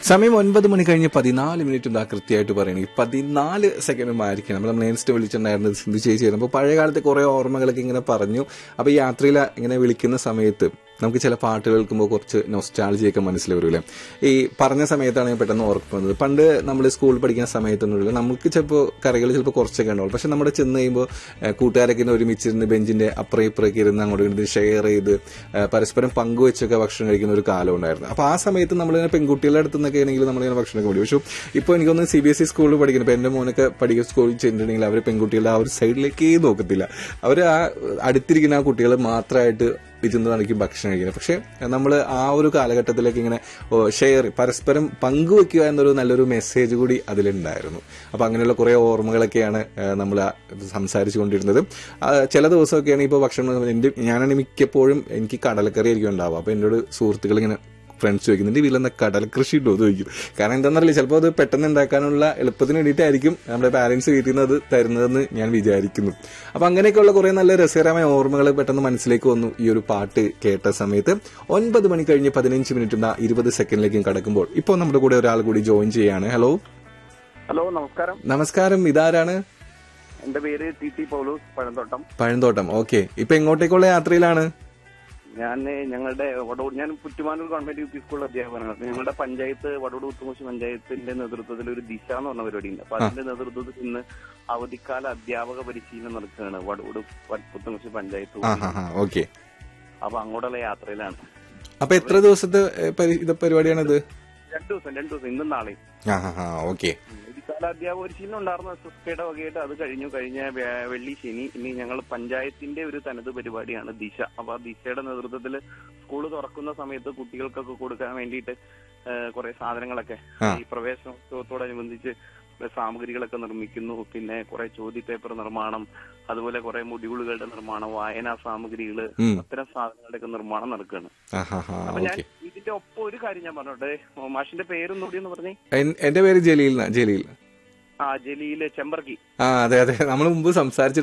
സമയം ഒൻപത് മണി കഴിഞ്ഞ് പതിനാല് മിനിറ്റ് ഉണ്ടാ കൃത്യമായിട്ട് പറയണെങ്കിൽ പതിനാല് സെക്കൻഡും ആയിരിക്കണം നമ്മൾ നേരിട്ട് വിളിച്ചിട്ടുണ്ടായിരുന്നത് സിന്ധു ചേച്ചി അപ്പോൾ പഴയ കാലത്തെ കുറേ ഓർമ്മകളൊക്കെ ഇങ്ങനെ പറഞ്ഞു അപ്പോൾ ഈ യാത്രയിൽ ഇങ്ങനെ വിളിക്കുന്ന സമയത്ത് നമുക്ക് ചില പാട്ട് കേൾക്കുമ്പോൾ കുറച്ച് നൊസ്റ്റാളജിയൊക്കെ മനസ്സിൽ വരില്ലേ ഈ പറഞ്ഞ സമയത്താണ് ഞാൻ പെട്ടെന്ന് ഓർക്കുന്നത് പണ്ട് നമ്മൾ സ്കൂളിൽ പഠിക്കുന്ന സമയത്തൊന്നുമില്ല നമുക്ക് ചിലപ്പോൾ കറികൾ ചിലപ്പോൾ കുറച്ചൊക്കെ ഉണ്ടാവും പക്ഷെ നമ്മുടെ ചെന്ന് കഴിയുമ്പോൾ ഏഹ്, കൂട്ടുകാരൊക്കെ ഇങ്ങനെ ഒരുമിച്ചിരുന്ന് ബെഞ്ചിന്റെ അപ്പുറം ഇപ്പുറമൊക്കെ ഇരുന്ന് അങ്ങോട്ട് ഇങ്ങോട്ട് ഷെയർ ചെയ്ത് ഏഹ്, പരസ്പരം പങ്കുവെച്ചൊക്കെ ഭക്ഷണം കഴിക്കുന്ന ഒരു കാലം ഉണ്ടായിരുന്നു അപ്പോൾ ആ സമയത്ത് നമ്മളിങ്ങനെ പെൺകുട്ടികളുടെ അടുത്ത് നിന്നൊക്കെ ആണെങ്കിൽ നമ്മളിങ്ങനെ ഭക്ഷണമൊക്കെ മേടിക്കും പക്ഷേ ഇപ്പോൾ എനിക്കൊന്ന് സി ബി എസ് ഇ സ്കൂളിൽ പഠിക്കുന്നത് ഇപ്പോൾ എൻ്റെ മോനൊക്കെ പഠിക്കുന്ന സ്കൂളിൽ ചെന്നിട്ടുണ്ടെങ്കിൽ അവർ പെൺകുട്ടികളുടെ ആ ഒരു സൈഡിലേക്കേ നോക്കത്തില്ല അവർ ആ അടുത്തിരിക്കുന്ന ആ കുട്ടികൾ മാത്രമായിട്ട് ഇരുന്നതായിരിക്കും ഭക്ഷണം കഴിക്കുന്നത് പക്ഷെ നമ്മൾ ആ ഒരു കാലഘട്ടത്തിലേക്ക് ഇങ്ങനെ ഷെയർ പരസ്പരം പങ്കുവെക്കുക എന്നൊരു നല്ലൊരു മെസ്സേജ് കൂടി അതിലുണ്ടായിരുന്നു അപ്പൊ അങ്ങനെയുള്ള കുറെ ഓർമ്മകളൊക്കെയാണ് നമ്മൾ സംസാരിച്ചു കൊണ്ടിരുന്നത് ആ, ചില ദിവസമൊക്കെയാണ് ഇപ്പോൾ ഭക്ഷണം എൻ്റെ ഞാനാണ് മിക്കപ്പോഴും എനിക്ക് കടലക്കറി ആയിരിക്കും ഉണ്ടാവുക അപ്പൊ എന്നോട് സുഹൃത്തുക്കൾ ഇങ്ങനെ ഫ്രണ്ട്സ് ചോദിക്കുന്നുണ്ട് വീട്ടിലെന്താ കടൽ കൃഷി ഇട്ടോ എന്ന് ചോദിക്കും കാരണം എന്താണെന്നറിയില്ല ചിലപ്പോൾ അത് പെട്ടെന്ന് ഉണ്ടാക്കാനുള്ള എളുപ്പത്തിന് വേണ്ടിയിട്ടായിരിക്കും നമ്മുടെ പാരന്റ്സ് വീട്ടിൽ നിന്ന് അത് തരുന്നതെന്ന് ഞാൻ വിചാരിക്കുന്നു അപ്പൊ അങ്ങനെയൊക്കെയുള്ള കുറെ നല്ല രസകരമായ ഓർമ്മകൾ പെട്ടെന്ന് മനസ്സിലേക്ക് വന്നു ഈ ഒരു പാട്ട് കേട്ട സമയത്ത് ഒൻപത് മണി കഴിഞ്ഞ് പതിനഞ്ച് മിനിറ്റ് ഉണ്ടാ ഇരുപത് സെക്കൻഡിലേക്കും കടക്കുമ്പോൾ ഇപ്പോൾ നമ്മുടെ കൂടെ ഒരാൾ കൂടി ജോയിൻ ചെയ്യാണ് ഹലോ ഹലോ നമസ്കാരം നമസ്കാരം ഇതാരാണ് എന്റെ പേര് T T Paulose Pazhanthottam Pazhanthottam okay ഇപ്പൊ എങ്ങോട്ടേക്കുള്ള യാത്രയിലാണ് ഞാൻ ഞങ്ങളുടെ വടവൂർ ഞാൻ Puttumanoor government U P school അധ്യാപകനാണ് അപ്പൊ ഞങ്ങളുടെ പഞ്ചായത്ത് വടവൂർ ഉത്തുമുശി പഞ്ചായത്തിന്റെ നേതൃത്വത്തിൽ ഒരു ദിശ എന്ന് പറഞ്ഞ പരിപാടിയുണ്ട് അപ്പൊ അതിന്റെ നേതൃത്വത്തിൽ ഇന്ന് അവധിക്കാല അധ്യാപക പരിശീലനം നടക്കുകയാണ് വടവൂർ പുത്തുമുശി പഞ്ചായത്ത് ആ ഹാ ഹാ ഓക്കെ അപ്പൊ അങ്ങോട്ടുള്ള യാത്രയിലാണ് അപ്പൊ എത്ര ദിവസത്തെ ഏ, പരി- ഇത് പരിപാടിയാണിത് രണ്ടു ദിവസം രണ്ടു ദിവസം ഇന്നും നാളെയും ആ ഹാ ഹാ ഓക്കെ അവധിക്കാല അധ്യാപക പരിശീലനം ഉണ്ടായിരുന്നു എസ് എസ് കെയുടെ വകയായിട്ട് അത് കഴിഞ്ഞു കഴിഞ്ഞ വ്യ- വെള്ളി ശനി ഇനി ഞങ്ങൾ പഞ്ചായത്തിന്റെ ഒരു തനത് പരിപാടിയാണ് ദിശ അപ്പൊ ആ ദിശയുടെ നേതൃത്വത്തിൽ സ്കൂൾ തുറക്കുന്ന സമയത്ത് കുട്ടികൾക്കൊക്കെ കൊടുക്കാൻ വേണ്ടിയിട്ട് കുറെ സാധനങ്ങളൊക്കെ ആ. ഈ പ്രവേശനോത്സവത്തോടനുബന്ധിച്ച് സാമഗ്രികളൊക്കെ നിർമ്മിക്കുന്നു പിന്നെ കുറെ ചോദ്യ പേപ്പർ നിർമ്മാണം അതുപോലെ കുറെ മുടിവുകളുടെ നിർമ്മാണം വായനാ സാമഗ്രികള് ഉം. അത്തരം സാധനങ്ങളുടെയൊക്കെ നിർമ്മാണം നടക്കുകയാണ് ആ ഹാ ഹാ അപ്പൊ ഞാൻ ഓക്കെ ഇതിന്റെ ഒപ്പം ഒരു കാര്യം ഞാൻ പറഞ്ഞോട്ടെ മാഷിന്റെ പേരൊന്നും കൂടി എന്ന് പറഞ്ഞേ എന്റെ പേര് ജലീൽ എന്നാ, ജലീൽ ആ ജലീല് ചെമ്പർക്കി ആ അതെ അതെ നമ്മൾ മുമ്പ് സംസാരിച്ച